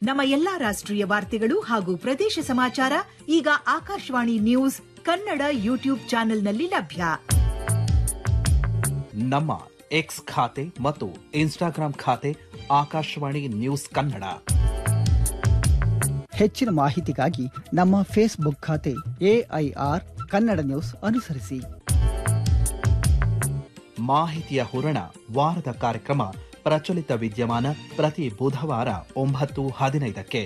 ನಮ್ಮ ಎಲ್ಲಾ ರಾಷ್ಟ್ರೀಯ ವಾರ್ತೆಗಳು ಹಾಗೂ ಪ್ರದೇಶ ಸಮಾಚಾರ ಈಗ ಆಕಾಶವಾಣಿ ನ್ಯೂಸ್ ಕನ್ನಡ ಯೂಟ್ಯೂಬ್ ಚಾನೆಲ್ನಲ್ಲಿ ಲಭ್ಯ ನಮ್ಮ ಎಕ್ಸ್ ಖಾತೆ ಮತ್ತು ಇನ್ಸ್ಟಾಗ್ರಾಂ ಖಾತೆ ಆಕಾಶವಾಣಿ ನ್ಯೂಸ್ ಕನ್ನಡ ಹೆಚ್ಚಿನ ಮಾಹಿತಿಗಾಗಿ ನಮ್ಮ ಫೇಸ್ಬುಕ್ ಖಾತೆ ಎಐಆರ್ ಕನ್ನಡ ನ್ಯೂಸ್ ಅನುಸರಿಸಿ ಮಾಹಿತಿಯ ಹೂರಣ ವಾರದ ಕಾರ್ಯಕ್ರಮ ಪ್ರಚಲಿತ ವಿದ್ಯಮಾನ ಪ್ರತಿ ಬುಧವಾರ ಒಂಬತ್ತು ಹದಿನೈದಕ್ಕೆ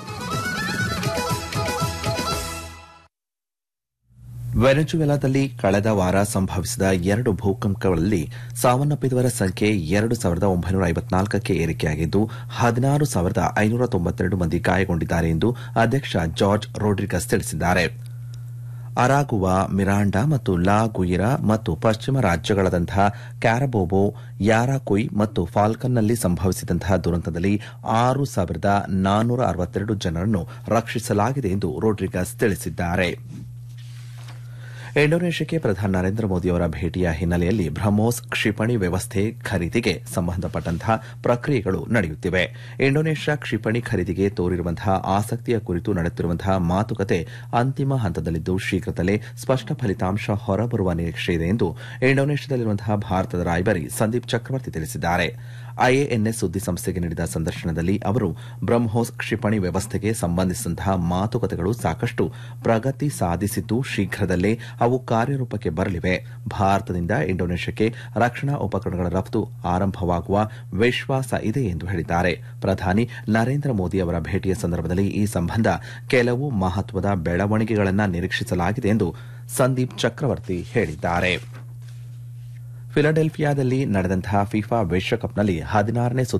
ವೆನೆಜುವೆಲಾದಲ್ಲಿ ಕಳೆದ ವಾರ ಸಂಭವಿಸಿದ ಎರಡು ಭೂಕಂಪಗಳಲ್ಲಿ ಸಾವನ್ನಪ್ಪಿದವರ ಸಂಖ್ಯೆ ಎರಡು ಸಾವಿರದ ಒಂಬೈನೂರ ಐವತ್ನಾಲ್ಕಕ್ಕೆ ಏರಿಕೆಯಾಗಿದ್ದು ಹದಿನಾರು ಸಾವಿರದ ಐನೂರ ತೊಂಬತ್ತೆರಡು ಮಂದಿ ಗಾಯಗೊಂಡಿದ್ದಾರೆ ಎಂದು ಅಧ್ಯಕ್ಷ ಜಾರ್ಜ್ ರೋಡ್ರಿಗಸ್ ತಿಳಿಸಿದ್ದಾರೆ ಅರಾಗುವಾ ಮಿರಾಂಡಾ ಮತ್ತು ಲಾ ಗುಯಿರಾ ಮತ್ತು ಪಶ್ಚಿಮ ರಾಜ್ಯಗಳಾದಂತಹ ಕ್ಯಾರಬೋಬೋ ಯಾರಾಕುಯ್ ಮತ್ತು ಫಾಲ್ಕನ್ನಲ್ಲಿ ಸಂಭವಿಸಿದಂತಹ ದುರಂತದಲ್ಲಿ ಆರು ಸಾವಿರದ ನಾನ್ನೂರ ಅರವತ್ತೆರಡು ಜನರನ್ನು ರಕ್ಷಿಸಲಾಗಿದೆ ಎಂದು ರೋಡ್ರಿಗಸ್ ತಿಳಿಸಿದ್ದಾರೆ ಇಂಡೋನೇಷ್ಯಾಕ್ಕೆ ಪ್ರಧಾನಿ ನರೇಂದ್ರ ಮೋದಿಯವರ ಭೇಟಿಯ ಹಿನ್ನೆಲೆಯಲ್ಲಿ ಬ್ರಹ್ಮೋಸ್ ಕ್ಷಿಪಣಿ ವ್ಯವಸ್ಥೆ ಖರೀದಿಗೆ ಸಂಬಂಧಪಟ್ಟಂತಹ ಪ್ರಕ್ರಿಯೆಗಳು ನಡೆಯುತ್ತಿವೆ ಇಂಡೋನೇಷ್ಯಾ ಕ್ಷಿಪಣಿ ಖರೀದಿಗೆ ತೋರಿರುವಂತಹ ಆಸಕ್ತಿಯ ಕುರಿತು ನಡೆಯುತ್ತಿರುವಂತಹ ಮಾತುಕತೆ ಅಂತಿಮ ಹಂತದಲ್ಲಿದ್ದು ಶೀಘ್ರದಲ್ಲೇ ಸ್ಪಷ್ಟ ಫಲಿತಾಂಶ ಹೊರಬರುವ ನಿರೀಕ್ಷೆ ಇದೆ ಎಂದು ಇಂಡೋನೇಷ್ಯಾದಲ್ಲಿರುವಂತಹ ಭಾರತದ ರಾಯಭಾರಿ ಸಂದೀಪ್ ಚಕ್ರವರ್ತಿ ತಿಳಿಸಿದ್ದಾರೆ ಐಎಎನ್ಎಸ್ ಸುದ್ದಿಸಂಸ್ಥೆಗೆ ನೀಡಿದ ಸಂದರ್ಶನದಲ್ಲಿ ಅವರು ಬ್ರಹ್ಮೋಸ್ ಕ್ಷಿಪಣಿ ವ್ಯವಸ್ಥೆಗೆ ಸಂಬಂಧಿಸಿದಂತಹ ಮಾತುಕತೆಗಳು ಸಾಕಷ್ಟು ಪ್ರಗತಿ ಸಾಧಿಸಿದ್ದು ಶೀಘ್ರದಲ್ಲೇ ಅವು ಕಾರ್ಯರೂಪಕ್ಕೆ ಬರಲಿವೆ ಭಾರತದಿಂದ ಇಂಡೋನೇಷ್ಯಾಕ್ಕೆ ರಕ್ಷಣಾ ಉಪಕರಣಗಳ ರಫ್ತು ಆರಂಭವಾಗುವ ವಿಶ್ವಾಸ ಇದೆ ಎಂದು ಹೇಳಿದ್ದಾರೆ ಪ್ರಧಾನಿ ನರೇಂದ್ರ ಮೋದಿ ಅವರ ಭೇಟಿಯ ಸಂದರ್ಭದಲ್ಲಿ ಈ ಸಂಬಂಧ ಕೆಲವು ಮಹತ್ವದ ಬೆಳವಣಿಗೆಗಳನ್ನು ನಿರೀಕ್ಷಿಸಲಾಗಿದೆ ಎಂದು ಸಂದೀಪ್ ಚಕ್ರವರ್ತಿ ಹೇಳಿದ್ದಾರೆ ಫಿಲಡೆಲ್ಫಿಯಾದಲ್ಲಿ ನಡೆದಂತಹ ಫಿಫಾ ವಿಶ್ವಕಪ್ನಲ್ಲಿ ಹದಿನಾರನೇ